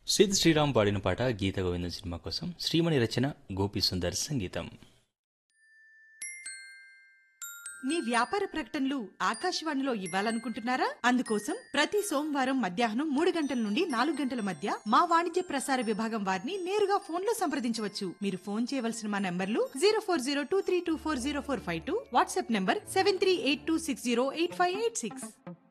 సిద్ శ్రీరామ్ పాడిన పాట గీత గోవిందం సినిమా కోసం శ్రీమణి రచన గోపి సుందర్ సంగీతం మీ వ్యాపార ప్రకటనలు ఆకాశవాణిలో ఇవ్వాలనుకుంటున్నారా అందుకోసం ప్రతి సోమవారం మధ్యాహ్నం మూడు గంటల నుండి నాలుగు గంటల మధ్య మా వాణిజ్య ప్రసార విభాగం వారిని నేరుగా ఫోన్ లో సంప్రదించవచ్చు మీరు ఫోన్ చేయవలసిన మా నంబర్లు zero four zero two three two four zero four five two WhatsApp number seven three eight two six zero eight five eight six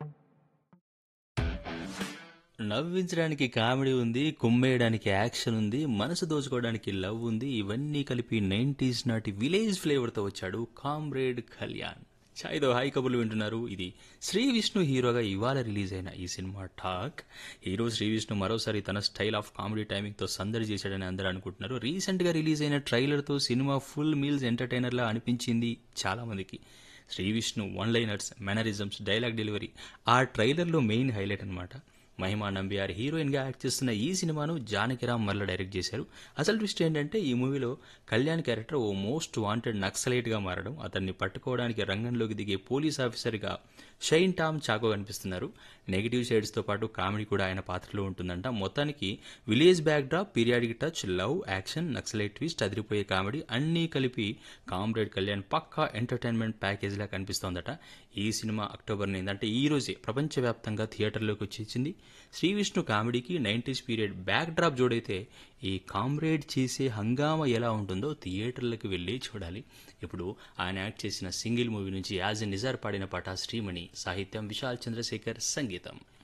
నవ్వించడానికి కామెడీ ఉంది కుమ్మేయడానికి యాక్షన్ ఉంది మనసు దోచుకోవడానికి లవ్ ఉంది ఇవన్నీ కలిపి నైంటీస్ నాటి విలేజ్ ఫ్లేవర్తో వచ్చాడు కామ్రేడ్ కళ్యాణ్ ఛాయ్తో హాయ్ కబుర్లు వింటున్నారు ఇది శ్రీ విష్ణు హీరోగా ఇవాళ రిలీజ్ అయిన ఈ cinema talk hero Sri Vishnu మరోసారి తన స్టైల్ ఆఫ్ కామెడీ టైమింగ్తో సందడి చేశాడని అందరూ అనుకుంటున్నారు రీసెంట్గా రిలీజ్ అయిన ట్రైలర్తో సినిమా ఫుల్ మీల్స్ ఎంటర్టైనర్లా అనిపించింది చాలామందికి Sri Vishnu one liners mannerisms dialogue delivery ఆ ట్రైలర్లో మెయిన్ హైలైట్ అనమాట మహిమా నంబియార్ హీరోయిన్గా యాక్ట్ చేస్తున్న ఈ సినిమాను జానకిరామ్ మల్ల డైరెక్ట్ చేశారు అసలు ట్విస్ట్ ఏంటంటే ఈ మూవీలో కళ్యాణ్ క్యారెక్టర్ ఓ మోస్ట్ వాంటెడ్ నక్సలైట్గా మారడం అతన్ని పట్టుకోవడానికి రంగంలోకి దిగే పోలీస్ ఆఫీసర్గా షైన్ టామ్ చాకో కనిపిస్తున్నారు నెగిటివ్ షేడ్స్తో పాటు కామెడీ కూడా ఆయన పాత్రలో ఉంటుందంట మొత్తానికి village backdrop periodic touch love action naxalite twist అదిరిపోయే కామెడీ అన్నీ కలిపి కామ్రేడ్ కళ్యాణ్ పక్కా ఎంటర్టైన్మెంట్ ప్యాకేజ్లా కనిపిస్తోందట ఈ సినిమా అక్టోబర్ నైన్త్ అంటే ఈ రోజే ప్రపంచవ్యాప్తంగా థియేటర్లోకి వచ్చేసింది శ్రీ విష్ణు కామెడీకి నైంటీస్ పీరియడ్ బ్యాక్ డ్రాప్ జోడైతే ఈ కామ్రేడ్ చేసే హంగామా ఎలా ఉంటుందో థియేటర్లకు వెళ్ళి చూడాలి ఇప్పుడు ఆయన యాక్ట్ చేసిన సింగిల్ మూవీ నుంచి యాజ్ ఎ నిజార్ పాడిన పాట శ్రీమణి సాహిత్యం విశాల్ చంద్రశేఖర్ సంగీతం